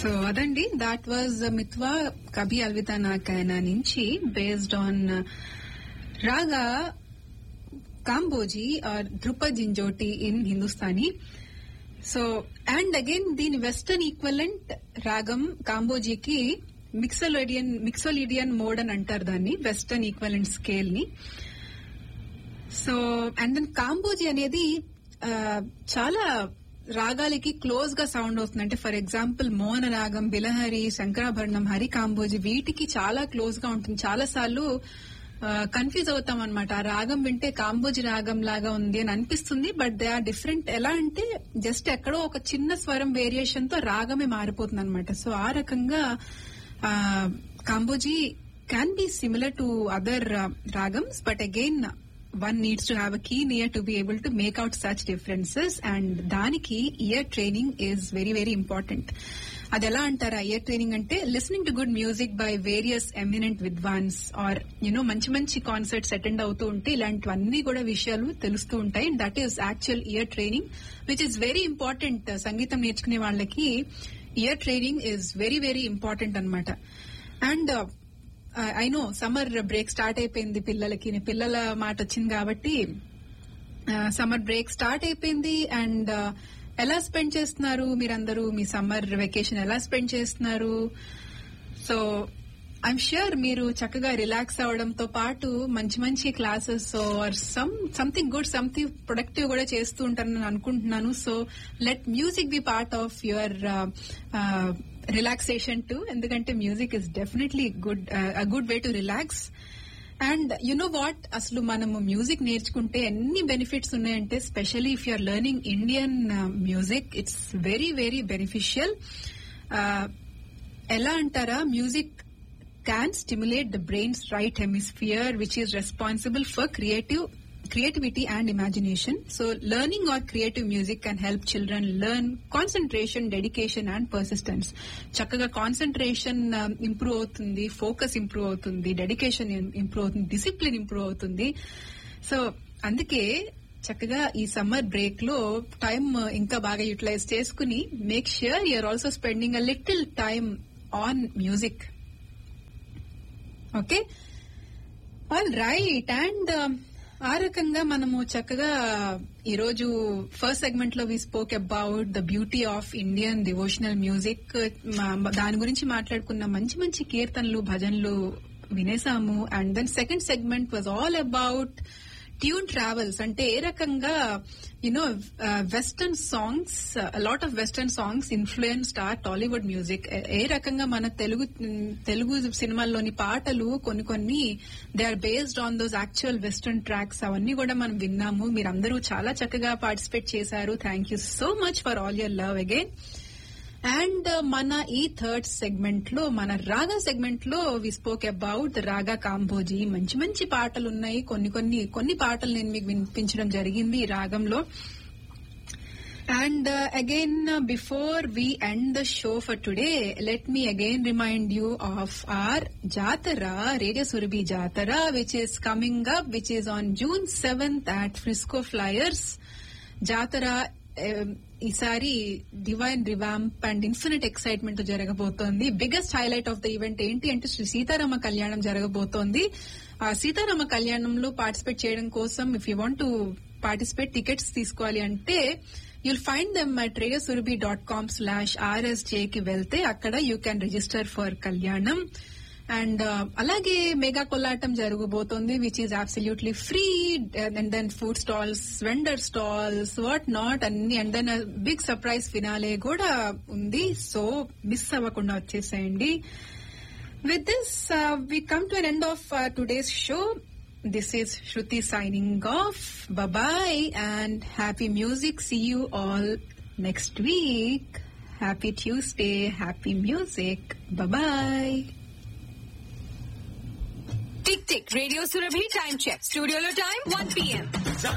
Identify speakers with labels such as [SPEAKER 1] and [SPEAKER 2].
[SPEAKER 1] So అదండి that was మిత్వా కభి అల్వితా నాకైనా నుంచి based on raga Kambhoji or Dhrupad Jhinjhoti in Hindustani so and again దీని వెస్టర్న్ ఈక్వలెంట్ రాగం కాంబోజీకి మిక్సోలిడియన్ మిక్సోలిడియన్ మోడ్ అని అంటారు దాన్ని వెస్టర్న్ ఈక్వలెంట్ స్కేల్ ని సో అండ్ దెన్ కాంబోజీ అనేది ఆ, చాలా రాగాలకి క్లోజ్ గా సౌండ్ అవుతుంది అంటే ఫర్ ఎగ్జాంపుల్ మోహన రాగం బిలహరి శంకరాభరణం హరి కాంబోజీ వీటికి చాలా క్లోజ్ గా ఉంటుంది చాలా సార్లు కన్ఫ్యూజ్ అవుతాం అనమాట ఆ రాగం వింటే కాంబోజీ రాగం లాగా ఉంది అని అనిపిస్తుంది బట్ దే ఆర్ డిఫరెంట్ ఎలా అంటే జస్ట్ ఎక్కడో ఒక చిన్న స్వరం వేరియేషన్ తో రాగమే మారిపోతుంది అనమాట సో ఆ రకంగా Kambhoji can be similar to other ragams but again one needs to have a keen ear to be able to make out such differences and దానికి ear training is very very important అది ఎలా అంటారా ear training అంటే listening to good music by various eminent విద్వాన్స్ or you know మంచి మంచి concerts attend అవుతూ ఉంటే ఇలాంటివన్నీ కూడా విషయాలు తెలుస్తూ ఉంటాయి that is actual ear training which is very important సంగీతం నేర్చుకునే వాళ్ళకి ear training is very very important అనమాట and I know summer break start అయిపోయింది పిల్లలకి పిల్లల మాట వచ్చింది కాబట్టి సమ్మర్ బ్రేక్ స్టార్ట్ అయిపోయింది అండ్ ఎలా స్పెండ్ చేస్తున్నారు మీరందరూ మీ సమ్మర్ వెకేషన్ ఎలా స్పెండ్ చేస్తున్నారు సో ఐఎమ్ ష్యూర్ మీరు చక్కగా రిలాక్స్ అవడంతో పాటు మంచి మంచి classes or some something good something productive కూడా చేస్తూ ఉంటారని అనుకుంటున్నాను so let music be part of your relaxation too ఎందుకంటే music is definitely good good way to relax and you know what అసలు మనము మ్యూజిక్ నేర్చుకుంటే ఎన్ని బెనిఫిట్స్ ఉన్నాయంటే specially if you're learning Indian music it's very very beneficial ఎలా అంటారా music can stimulate the brain's right hemisphere, which is responsible for creative creativity and imagination. So learning or creative music can help children learn concentration, dedication and persistence. చక్కగా concentration improve అవుతుంది focus improve అవుతుంది dedication improve అవుతుంది discipline improve అవుతుంది so అందుకే చక్కగా ఈ summer break లో time ఇంకా బాగా యూటిలైజ్ చేసుకుని make sure you're also spending a little time on music okay all right and ఆ రకంగా మనము చక్కగా ఈరోజు ఫస్ట్ సెగ్మెంట్ లో we spoke about the beauty of Indian devotional music దాని గురించి మాట్లాడుకున్న మంచి మంచి కీర్తనలు భజనలు వినేసాము and then second segment was all about tune travels అంటే ఏ రకంగా you know western songs lot of western songs influenced or Tollywood music ఏ రకంగా మన తెలుగు తెలుగు సినిమాల్లోని పాటలు కొన్ని కొన్ని they are based on those actual western tracks అవన్నీ కూడా మనం విన్నాము మీరందరూ చాలా చక్కగా పార్టిసిపేట్ చేశారు thank you so much for all your love again and మన ఈ థర్డ్ సెగ్మెంట్ లో మన రాగా సెగ్మెంట్ లో వి స్పోక్ అబౌట్ రాగా కాంబోజీ మంచి మంచి పాటలు ఉన్నాయి కొన్ని కొన్ని కొన్ని పాటలు నేను మీకు వినిపించడం జరిగింది ఈ రాగంలో and again before we end the show for today let me again remind you of our Jatara radio Surabhi Jatara which is coming up which is on June seventh at Frisco Flyers Jatara ఈసారి divine revamp and infinite excitement జరగబోతోంది biggest highlight of the event ఏంటి అంటే శ్రీ సీతారామ కళ్యాణం జరగబోతోంది ఆ సీతారామ కళ్యాణంలో participate చేయడం కోసం if you want to participate tickets తీసుకోవాలి అంటే you'll find them at రేడియోసురభి dot com slash RSJ కి వెళ్తే అక్కడ యూ క్యాన్ రిజిస్టర్ ఫర్ కళ్యాణం అండ్ అలాగే మెగా కొల్లాటం జరగబోతోంది which is absolutely free and then food stalls vendor stalls what not అన్ని and then big surprise finale కూడా ఉంది so miss అవ్వకుండా వచ్చేసేయండి with this we come to an end of today's show this is Shruti signing off bye and happy music see you all next week happy Tuesday happy music bye
[SPEAKER 2] tick tick radio Surabhi time check స్టూడియోలో time one PM